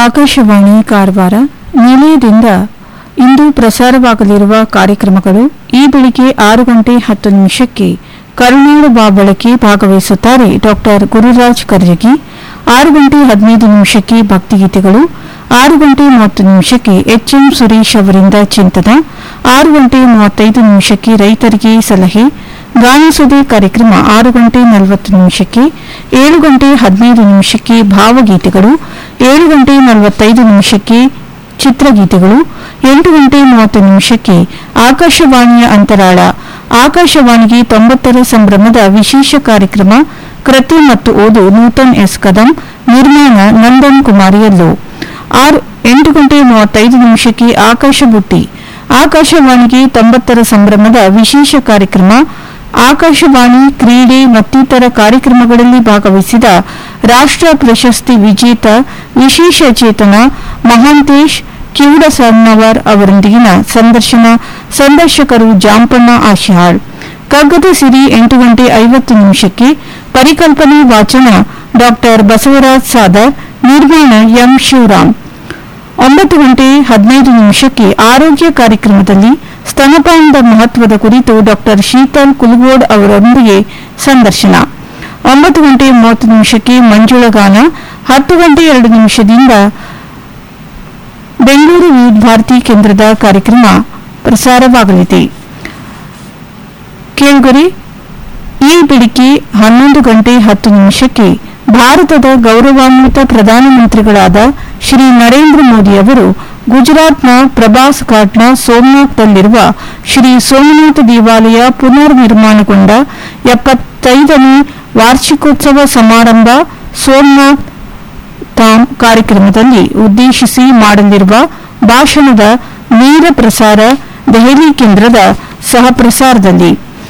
ಆಕಾಶವಾಣಿ ಕಾರವಾರ ನಿಲಯದಿಂದ ಇಂದು ಪ್ರಸಾರವಾಗಲಿರುವ ಕಾರ್ಯಕ್ರಮಗಳು ಈ ಬೆಳಿಗ್ಗೆ ಆರು ಗಂಟೆ ಹತ್ತು ನಿಮಿಷಕ್ಕೆ ಕರುನಾಡು ಬಾಬಳಕೆ ಭಾಗವಹಿಸುತ್ತಾರೆ ಡಾಕ್ಟರ್ ಗುರುರಾಜ್ ಕರ್ಜಗಿ ಆರು ಗಂಟೆ ಹದಿನೈದು ನಿಮಿಷಕ್ಕೆ ಭಕ್ತಿಗೀತೆಗಳು ಆರು ಗಂಟೆ ಮೂವತ್ತು ನಿಮಿಷಕ್ಕೆ ಎಚ್ಎಂ ಸುರೇಶ್ ಅವರಿಂದ ಚಿಂತನ ಆರು ಗಂಟೆ ಮೂವತ್ತೈದು ನಿಮಿಷಕ್ಕೆ ರೈತರಿಗೆ ಸಲಹೆ ಗಾನಸುದೆ ಕಾರ್ಯಕ್ರಮ ಆರು ಗಂಟೆ ನಲವತ್ತು ನಿಮಿಷಕ್ಕೆ ಏಳು ಗಂಟೆ ಹದಿನೈದು ನಿಮಿಷಕ್ಕೆ ಭಾವಗೀತೆಗಳು ಏಳು ಗಂಟೆ ನಲವತ್ತೈದು ನಿಮಿಷಕ್ಕೆ ಚಿತ್ರಗೀತೆಗಳು ಎಂಟು ಗಂಟೆ ಮೂವತ್ತು ನಿಮಿಷಕ್ಕೆ ಆಕಾಶವಾಣಿಯ ಅಂತರಾಳ ಆಕಾಶವಾಣಿಗೆ ತೊಂಬತ್ತರ ಸಂಭ್ರಮದ ವಿಶೇಷ ಕಾರ್ಯಕ್ರಮ ಕೃತಿ ಮತ್ತು ಓದು ನೂತನ್ ಎಸ್ ಕದಂ ನಿರ್ಮಾಣ ನಂದನ್ ಕುಮಾರಿಯಲ್ಲು ಆರು ಎಂಟು ಗಂಟೆ ಮೂವತ್ತೈದು ನಿಮಿಷಕ್ಕೆ ಆಕಾಶ ಬುಟ್ಟಿ ಆಕಾಶವಾಣಿಗೆ ತೊಂಬತ್ತರ ಸಂಭ್ರಮದ ವಿಶೇಷ ಕಾರ್ಯಕ್ರಮ ಆಕಾಶವಾಣಿ ಕ್ರೀಡೆ ಮತ್ತಿತರ ಕಾರ್ಯಕ್ರಮಗಳಲ್ಲಿ ಭಾಗವಹಿಸಿದ ರಾಷ್ಟ್ರ ಪ್ರಶಸ್ತಿ ವಿಜೇತ ವಿಶೇಷ ಚೇತನ ಮಹಾಂತೇಶ್ ಕಿವುಡಸನ್ನವರ್ ಅವರೊಂದಿಗಿನ ಸಂದರ್ಶನ ಸಂದರ್ಶಕರು ಜಾಂಪಣ್ಣ ಆಶಿಹಾಳ್ ಕಗ್ಗದ ಸಿರಿ ಎಂಟು ಗಂಟೆ ಐವತ್ತು ನಿಮಿಷಕ್ಕೆ ಪರಿಕಲ್ಪನೆ ವಾಚನ ಡಾಕ್ಟರ್ ಬಸವರಾಜ್ ಸಾದರ್ ನಿರ್ಮಾಣ ಎಂ ಶಿವರಾಮ್ ಒಂಬತ್ತು ಗಂಟೆ ಹದಿನೈದು ನಿಮಿಷಕ್ಕೆ ಆರೋಗ್ಯ ಕಾರ್ಯಕ್ರಮದಲ್ಲಿ ಸ್ತನಪಾನದ ಮಹತ್ವದ ಕುರಿತು ಡಾಕ್ಟರ್ ಶೀತಲ್ ಕುಲಗೋಡ್ ಅವರೊಂದಿಗೆ ಸಂದರ್ಶನ ಒಂಬತ್ತು ಗಂಟೆ ಮೂವತ್ತು ನಿಮಿಷಕ್ಕೆ ಮಂಜುಳಗಾನ ಹತ್ತು ಗಂಟೆ ಎರಡು ನಿಮಿಷದಿಂದ ಬೆಂಗಳೂರು ವಿವಿಧ ಭಾರತಿ ಕೇಂದ್ರದ ಕಾರ್ಯಕ್ರಮ ಪ್ರಸಾರವಾಗಲಿದೆ ಕೇಳುಗರೆ ಈ ಬೆಳಿಗ್ಗೆ ಹನ್ನೊಂದು ಗಂಟೆ ಹತ್ತು ನಿಮಿಷಕ್ಕೆ ಭಾರತದ ಗೌರವಾನ್ವಿತ ಪ್ರಧಾನಮಂತ್ರಿಗಳಾದ ಶ್ರೀ ನರೇಂದ್ರ ಮೋದಿ ಅವರು ಗುಜರಾತ್ನ ಪ್ರಭಾಸ್ ಘಾಟ್ನ ಸೋಮನಾಥ್ನಲ್ಲಿರುವ ಶ್ರೀ ಸೋಮನಾಥ ದೇವಾಲಯ ಪುನರ್ ನಿರ್ಮಾಣಗೊಂಡ ಎಪ್ಪತ್ತೈದನೇ ವಾರ್ಷಿಕೋತ್ಸವ ಸಮಾರಂಭ ಸೋಮನಾಥ್ ಧಾಮ್ ಕಾರ್ಯಕ್ರಮದಲ್ಲಿ ಉದ್ದೇಶಿಸಿ ಮಾಡಲಿರುವ ಭಾಷಣದ ನೇರ ಪ್ರಸಾರ ದೆಹಲಿ ಕೇಂದ್ರದ ಸಹ ಪ್ರಸಾರದಲ್ಲಿ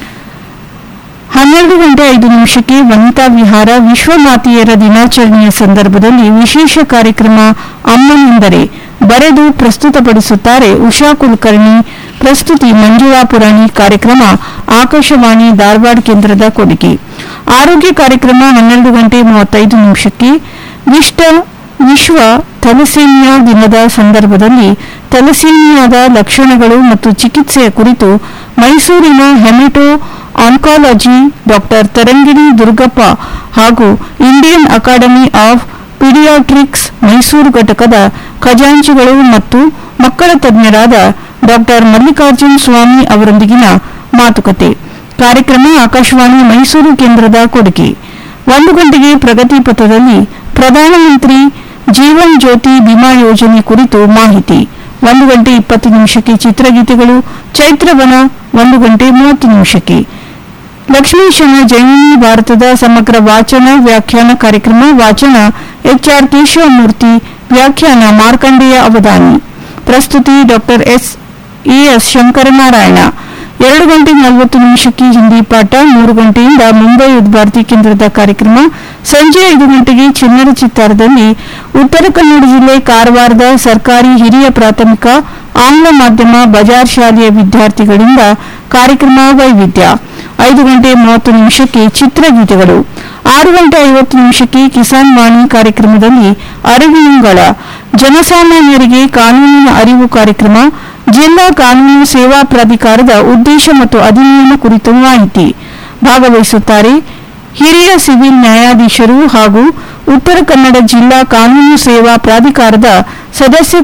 ಹನ್ನೆರಡು ಗಂಟೆ ಐದು ನಿಮಿಷಕ್ಕೆ ವನಿತಾ ವಿಹಾರ ವಿಶ್ವ ಮಾತೆಯರ ದಿನಾಚರಣೆಯ ಸಂದರ್ಭದಲ್ಲಿ ವಿಶೇಷ ಕಾರ್ಯಕ್ರಮ ಅಮ್ಮನೆಂದರೆ ಬರೆದು ಪ್ರಸ್ತುತಪಡಿಸುತ್ತಾರೆ ಉಷಾ ಕುಲಕರ್ಣಿ ಪ್ರಸ್ತುತಿ ಮಂಜುಳಾ ಪುರಾಣಿ ಕಾರ್ಯಕ್ರಮ ಆಕಾಶವಾಣಿ ಧಾರವಾಡ ಕೇಂದ್ರದ ಕೊಡುಗೆ ಆರೋಗ್ಯ ಕಾರ್ಯಕ್ರಮ ಹನ್ನೆರಡು ಗಂಟೆ ಮೂವತ್ತೈದು ನಿಮಿಷಕ್ಕೆ ವಿಷ್ಟ ವಿಶ್ವ ಥಲಸೇಮಿಯಾ ದಿನದ ಸಂದರ್ಭದಲ್ಲಿ ಥಲಸೇಮಿಯಾದ ಲಕ್ಷಣಗಳು ಮತ್ತು ಚಿಕಿತ್ಸೆಯ ಕುರಿತು ಮೈಸೂರಿನ hemato oncology doctor Tarangini Durgappa ಹಾಗೂ Indian academy of paediatrics Mysuru ಘಟಕದ ಖಜಾಂಚಿಗಳು ಮತ್ತು ಮಕ್ಕಳ ತಜ್ಞರಾದ ಡಾಕ್ಟರ್ ಮಲ್ಲಿಕಾರ್ಜುನ್ ಸ್ವಾಮಿ ಅವರೊಂದಿಗಿನ ಮಾತುಕತೆ ಕಾರ್ಯಕ್ರಮ ಆಕಾಶವಾಣಿ ಮೈಸೂರು ಕೇಂದ್ರದ ಕೊಡುಗೆ ಒಂದು ಗಂಟೆಗೆ ಪ್ರಗತಿ ಪಥದಲ್ಲಿ ಪ್ರಧಾನಮಂತ್ರಿ ಜೀವನ್ ಜ್ಯೋತಿ ಬಿಮಾ ಯೋಜನೆ ಕುರಿತು ಮಾಹಿತಿ ಒಂದು ಗಂಟೆ ಇಪ್ಪತ್ತು ನಿಮಿಷಕ್ಕೆ ಚಿತ್ರಗೀತೆಗಳು ಚೈತ್ರವನ ಒಂದು ಗಂಟೆ ಮೂವತ್ತು ನಿಮಿಷಕ್ಕೆ ಲಕ್ಷ್ಮೀಶನ ಜೈಮಿನಿ ಭಾರತದ ಸಮಗ್ರ ವಾಚನ ವ್ಯಾಖ್ಯಾನ ಕಾರ್ಯಕ್ರಮ ವಾಚನ ಎಚ್ಆರ್ ಕೇಶವಮೂರ್ತಿ ವ್ಯಾಖ್ಯಾನ ಮಾರ್ಕಂಡೇಯ ಅವಧಾನಿ ಪ್ರಸ್ತುತಿ ಡಾಕ್ಟರ್ ಎಸ್ ಎಎಸ್ ಶಂಕರನಾರಾಯಣ ಎರಡು ಗಂಟೆ ನಲವತ್ತು ನಿಮಿಷಕ್ಕೆ ಹಿಂದಿ ಪಾಠ ಮೂರು ಗಂಟೆಯಿಂದ ಮುಂಬೈ ಉದ್ಭಾರತಿ ಕೇಂದ್ರದ ಕಾರ್ಯಕ್ರಮ ಸಂಜೆ ಐದು ಗಂಟೆಗೆ ಚಿನ್ನರ ಚಿತ್ತಾರದಲ್ಲಿ ಉತ್ತರ ಕನ್ನಡ ಜಿಲ್ಲೆ ಕಾರವಾರದ ಸರ್ಕಾರಿ ಹಿರಿಯ ಪ್ರಾಥಮಿಕ ಆಂಗ್ಲ ಮಾಧ್ಯಮ ಬಜಾರ್ ಶಾಲೆಯ ವಿದ್ಯಾರ್ಥಿಗಳಿಂದ ಕಾರ್ಯಕ್ರಮ ವೈವಿಧ್ಯ ಐದು ಗಂಟೆ ಮೂವತ್ತು ನಿಮಿಷಕ್ಕೆ ಚಿತ್ರಗೀತೆಗಳು ಆರು ಗಂಟೆ ಐವತ್ತು ನಿಮಿಷಕ್ಕೆ ಕಿಸಾನ್ ವಾಣಿ ಕಾರ್ಯಕ್ರಮದಲ್ಲಿ ಅರಿವಿಂಗಳ ಜನಸಾಮಾನ್ಯರಿಗೆ ಕಾನೂನಿನ ಅರಿವು ಕಾರ್ಯಕ್ರಮ ಜಿಲ್ಲಾ ಕಾನೂನು ಸೇವಾ ಪ್ರಾಧಿಕಾರದ ಉದ್ದೇಶ ಮತ್ತು ಅಧಿನಿಯಮ ಕುರಿತು ಮಾಹಿತಿ ಭಾಗವಹಿಸುತ್ತಾರೆ ಹಿರಿಯ ಸಿವಿಲ್ ನ್ಯಾಯಾಧೀಶರು ಹಾಗೂ ಉತ್ತರ ಕನ್ನಡ ಜಿಲ್ಲಾ ಕಾನೂನು ಸೇವಾ ಪ್ರಾಧಿಕಾರದ ಸದಸ್ಯ